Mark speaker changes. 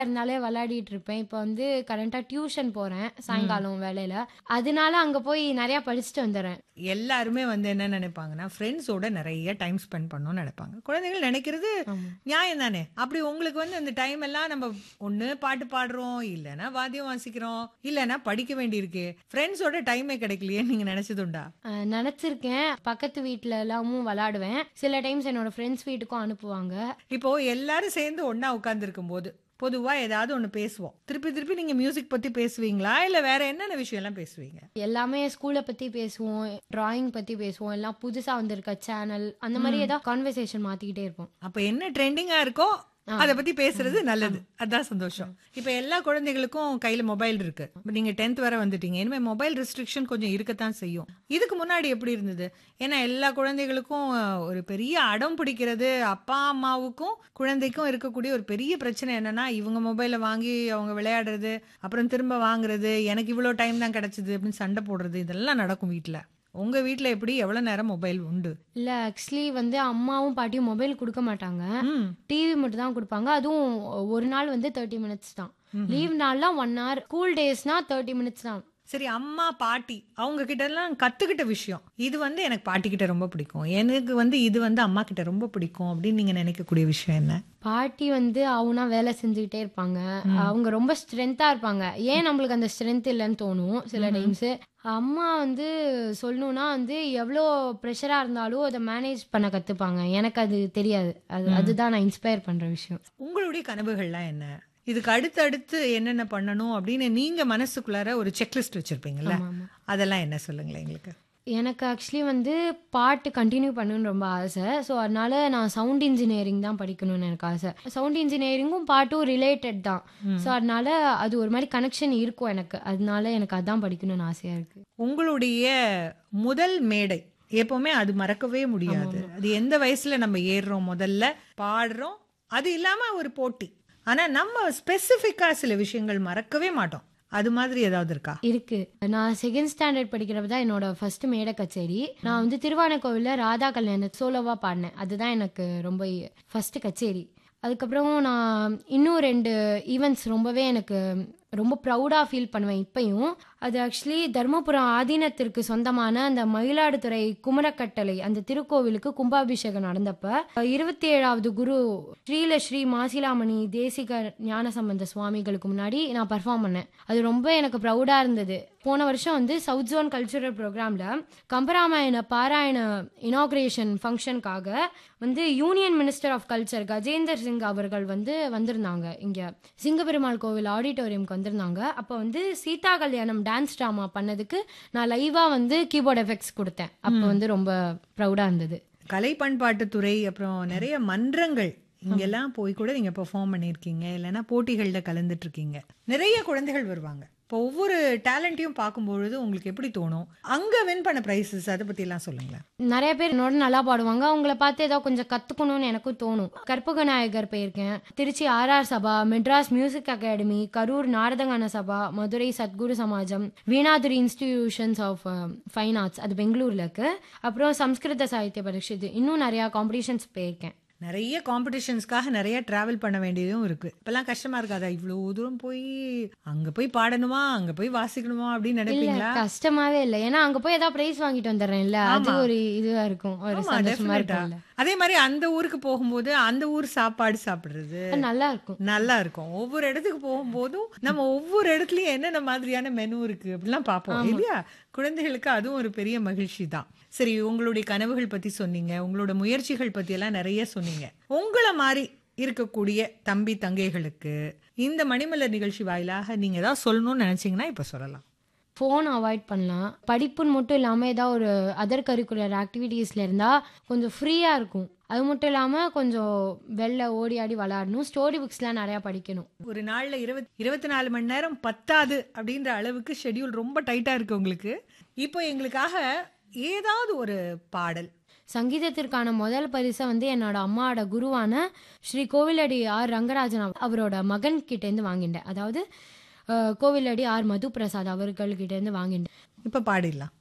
Speaker 1: இருந்தாலே விளையாடிட்டு இருப்பேன் இப்போ வந்து கரண்ட்டாக டியூஷன் போகிறேன் சாயங்காலம் வேலையில் அதனால அங்கே போய் நிறையா படிச்சுட்டு வந்துடுறேன்
Speaker 2: எல்லாருமே வந்து என்ன நினைப்பாங்கன்னா ஃப்ரெண்ட்ஸோட நிறைய டைம் ஸ்பெண்ட் பண்ணணும்னு நினைப்பாங்க குழந்தைகள் நினைக்கிறது நியாயம் தானே அப்படி உங்களுக்கு வந்து அந்த டைம் எல்லாம் நம்ம ஒண்ணு பாட்டு பாடுறோம் இல்லைன்னா வாத்தியம் வாசிக்கிறோம் இல்லைன்னா படிக்க வேண்டியிருக்கு ஃப்ரெண்ட்ஸோட டைமே கிடைக்கலையே நீங்க நினைச்சதுண்டா
Speaker 1: அஹ் நினைச்சிருக்கேன் பக்கத்து வீட்டில் எல்லாமும் விளாடுவேன் சில டைம்ஸ் என்னோட ஃப்ரெண்ட்ஸ் வீட்டுக்கும் அனுப்புவாங்க
Speaker 2: இப்போ எல்லாரும் சேர்ந்து ஒண்ணா உட்கார்ந்துருக்கும் போது பொதுவா ஏதாவது ஒண்ணு பேசுவோம் திருப்பி திருப்பி நீங்க மியூசிக் பத்தி பேசுவீங்களா இல்ல வேற என்னென்ன விஷயம் எல்லாம் பேசுவீங்க
Speaker 1: எல்லாமே ஸ்கூலை பற்றி பேசுவோம் டிராயிங் பற்றி பேசுவோம் எல்லாம் புதுசாக வந்திருக்க சேனல் அந்த மாதிரி ஏதாவது கான்வர்சேஷன் மாற்றிக்கிட்டே இருப்போம்
Speaker 2: அப்ப என்ன ட்ரெண்டிங்கா இருக்கோ அத பத்தி பேசுறது நல்லது அதான் சந்தோஷம் இப்ப எல்லா குழந்தைகளுக்கும் கையில மொபைல் இருக்கு இப்ப நீங்க டென்த் வரை வந்துட்டீங்க இனிமே மொபைல் ரெஸ்ட்ரிக்ஷன் கொஞ்சம் இருக்கத்தான் செய்யும் இதுக்கு முன்னாடி எப்படி இருந்தது ஏன்னா எல்லா குழந்தைகளுக்கும் அஹ், ஒரு பெரிய அடம் பிடிக்கிறது அப்பா அம்மாவுக்கும் குழந்தைக்கும் இருக்கக்கூடிய ஒரு பெரிய பிரச்சனை என்னன்னா இவங்க மொபைலை வாங்கி அவங்க விளையாடுறது அப்புறம் திரும்ப வாங்குறது எனக்கு இவ்வளோ டைம் தான் கிடைச்சது அப்படின்னு சண்டை போடுறது இதெல்லாம் நடக்கும் வீட்ல உங்க வீட்ல எப்படி எவ்வளவு நேரம் மொபைல் உண்டு
Speaker 1: இல்லை ஆக்சுவலி வந்து அம்மாவும் பாட்டியும் மொபைல் கொடுக்க மாட்டாங்க
Speaker 2: ம்
Speaker 1: டிவி மட்டும் தான் கொடுப்பாங்க அதுவும் ஒரு நாள் வந்து தேர்ட்டி மினிட்ஸ் தான் லீவ் நாள்லாம் ஒன் ஹவர் ஸ்கூல் டேஸ்னா தேர்ட்டி மினிட்ஸ் தான்
Speaker 2: சரி அம்மா பாட்டி அவங்க கிட்ட எல்லாம் கத்துக்கிட்ட விஷயம் இது வந்து எனக்கு பாட்டி கிட்ட ரொம்ப பிடிக்கும் எனக்கு வந்து இது வந்து அம்மா கிட்ட ரொம்ப பிடிக்கும் அப்படின்னு நீங்க நினைக்கக்கூடிய விஷயம் என்ன
Speaker 1: பாட்டி வந்து அவனா வேலை செஞ்சுக்கிட்டே இருப்பாங்க அவங்க ரொம்ப ஸ்ட்ரென்த்தா இருப்பாங்க ஏன் நம்மளுக்கு அந்த ஸ்ட்ரென்த் இல்லைன்னு தோணும் சில டைம்ஸ் அம்மா வந்து சொல்லணும்னா வந்து எவ்வளோ ப்ரெஷராக இருந்தாலும் அதை மேனேஜ் பண்ண கற்றுப்பாங்க எனக்கு அது தெரியாது அது அதுதான் நான் இன்ஸ்பயர் பண்ணுற விஷயம்
Speaker 2: உங்களுடைய கனவுகள்லாம் என்ன இதுக்கு அடுத்தடுத்து என்னென்ன பண்ணணும் அப்படின்னு நீங்க மனசுக்குள்ளார ஒரு செக்லிஸ்ட் வச்சிருப்பீங்கல்ல
Speaker 1: ஆமா, ஆமா.
Speaker 2: அதெல்லாம் என்ன சொல்லுங்களேன் எங்களுக்கு
Speaker 1: எனக்கு ஆக்சுவலி வந்து பாட்டு கண்டினியூ பண்ணணும்னு ரொம்ப ஆசை ஸோ அதனால நான் சவுண்ட் இன்ஜினியரிங் தான் படிக்கணும்னு எனக்கு ஆசை சவுண்ட் இன்ஜினியரிங்கும் பாட்டும் ரிலேட்டட் தான் ஸோ அதனால அது ஒரு மாதிரி கனெக்ஷன் இருக்கும் எனக்கு அதனால எனக்கு அதான் படிக்கணும்னு ஆசையாக இருக்குது
Speaker 2: உங்களுடைய முதல் மேடை எப்பவுமே அது மறக்கவே முடியாது அது எந்த வயசுல நம்ம ஏறுறோம் முதல்ல பாடுறோம் அது இல்லாம ஒரு போட்டி ஆனா நம்ம ஸ்பெசிஃபிக்கா சில விஷயங்கள் மறக்கவே மாட்டோம் அது மாதிரி ஏதாவது இருக்கா
Speaker 1: இருக்கு நான் செகண்ட் ஸ்டாண்டர்ட் படிக்கிறப்ப தான் என்னோட ஃபர்ஸ்ட் மேடை கச்சேரி நான் வந்து திருவானைக்கோவிலில் ராதா கல்யாண சோலோவா பாடினேன் அதுதான் எனக்கு ரொம்ப ஃபர்ஸ்ட் கச்சேரி அதுக்கப்புறம் நான் இன்னும் ரெண்டு ஈவெண்ட்ஸ் ரொம்பவே எனக்கு ரொம்ப ப்ரௌடாக ஃபீல் பண்ணுவேன் இப்பயும் அது ஆக்சுவலி தர்மபுரம் ஆதீனத்திற்கு சொந்தமான அந்த மயிலாடுதுறை குமரக்கட்டளை அந்த திருக்கோவிலுக்கு கும்பாபிஷேகம் நடந்தப்ப இருபத்தி ஏழாவது குரு ஸ்ரீல ஸ்ரீ மாசிலாமணி தேசிக ஞானசம்பந்த சுவாமிகளுக்கு முன்னாடி நான் பர்ஃபார்ம் பண்ணேன் அது ரொம்ப எனக்கு ப்ரௌடாக இருந்தது போன வருஷம் வந்து சவுத் ஜோன் கல்ச்சுரல் ப்ரோக்ராமில் கம்பராமாயண பாராயண இனாக்ரேஷன் ஃபங்க்ஷனுக்காக வந்து union minister of culture Gajender Singh அவர்கள் வந்து வந்திருந்தாங்க இங்கே சிங்கபெருமாள் கோவில் ஆடிட்டோரியம்க்கு வந்திருந்தாங்க அப்போ வந்து சீதா கல்யாணம் டான்ஸ் ட்ராமா பண்ணதுக்கு நான் லைவாக வந்து கீபோர்ட் எஃபெக்ட்ஸ் கொடுத்தேன் அப்போ வந்து ரொம்ப ப்ரௌடாக இருந்தது
Speaker 2: கலை பண்பாட்டுத்துறை அப்புறம் நிறைய மன்றங்கள் இங்கெல்லாம் போய் கூட நீங்க பெர்ஃபார்ம் பண்ணியிருக்கீங்க இல்லைன்னா போட்டிகளில் கலந்துட்டு இருக்கீங்க நிறைய குழந்தைகள் வருவாங்க இப்போ ஒவ்வொரு டேலண்ட்டையும் பார்க்கும்பொழுது உங்களுக்கு எப்படி தோணும் அங்க வின் பண்ண ப்ரைஸஸ் அதை பத்தி எல்லாம் சொல்லுங்களேன்
Speaker 1: நிறைய பேர் என்னோட நல்லா பாடுவாங்க அவங்கள பார்த்து ஏதோ கொஞ்சம் கற்றுக்கணும்னு எனக்கும் தோணும் கற்பக நாயகர் போயிருக்கேன் Trichy RR Sabha Madras music academy Karur Naradagana Sabha Madurai Sadguru Samajam Veenadhuri institutions of fine arts அது பெங்களூர்ல இருக்கு அப்புறம் சம்ஸ்கிருத சாகித்ய பரிஷத்து இன்னும் நிறையா காம்படிஷன்ஸ் போயிருக்கேன்
Speaker 2: நிறைய காம்படிஷன்ஸ்க்காக நிறைய டிராவல் பண்ண வேண்டியதும் இருக்கு இப்பெல்லாம் கஷ்டமா இருக்காதா இவ்வளோ தூரம் போய் அங்க போய் பாடணுமா அங்க போய் வாசிக்கணுமா அப்படின்னு
Speaker 1: இல்ல
Speaker 2: நினைப்பீங்களா
Speaker 1: கஷ்டமாவே இல்லை ஏன்னா அங்க போய் ஏதாவது பிரைஸ் வாங்கிட்டு வந்துடுறேன்ல அது
Speaker 2: ஆமா.
Speaker 1: ஒரு இதுவா இருக்கும் ஒரு
Speaker 2: ஆமா,
Speaker 1: சந்தோஷமா
Speaker 2: definite ஆ.
Speaker 1: இருக்கும்ல
Speaker 2: அதே மாதிரி அந்த ஊருக்கு போகும்போது அந்த ஊர் சாப்பாடு சாப்பிடுறது
Speaker 1: அது நல்லா இருக்கும்
Speaker 2: நல்லா இருக்கும் ஒவ்வொரு இடத்துக்கு போகும்போதும் நம்ம ஒவ்வொரு இடத்துலயும் என்னென்ன மாதிரியான மெனு இருக்கு அப்படிலாம் பார்ப்போம் இல்லையா குழந்தைகளுக்கு அதுவும் ஒரு பெரிய மகிழ்ச்சி தான் சரி உங்களுடைய கனவுகள் பத்தி சொன்னீங்க உங்களோட முயற்சிகள் பத்தி எல்லாம் நிறைய சொன்னீங்க உங்களை மாதிரி இருக்கக்கூடிய தம்பி தங்கைகளுக்கு இந்த மணிமலர் நிகழ்ச்சி வாயிலாக நீங்க ஏதாவது சொல்லணும்னு நினைச்சீங்கன்னா இப்ப சொல்லலாம்
Speaker 1: ஃபோன் அவாய்ட் பண்ணலாம் படிப்புன்னு மட்டும் இல்லாமல் ஏதாவது ஒரு அதர் கரிக்குலர் ஆக்டிவிட்டீஸில் இருந்தால் கொஞ்சம் ஃப்ரீயாக இருக்கும் அது மட்டும் இல்லாமல் கொஞ்சம் வெளில ஓடி ஆடி விளாடணும் ஸ்டோரி புக்ஸ்லாம் நிறையா படிக்கணும்
Speaker 2: ஒரு நாள்ல இருபத் இருபத்தி நாலு மணி நேரம் பத்தாது அப்படின்ற அளவுக்கு ஷெட்யூல் ரொம்ப டைட்டா இருக்கு உங்களுக்கு இப்போ எங்களுக்காக ஏதாவது ஒரு பாடல்
Speaker 1: சங்கீதத்திற்கான முதல் பரிசை வந்து என்னோட அம்மாவோட குருவான ஸ்ரீ கோவிலடி ஆர் ரங்கராஜன் அவ- அவரோட மகன் கிட்டேருந்து வாங்கிட்டேன் அதாவது அஹ், கோவிலடி ஆர் மது பிரசாத் அவர்கள்கிட்டேருந்து வாங்கிட்டேன்
Speaker 2: இப்ப பாடிடலாம்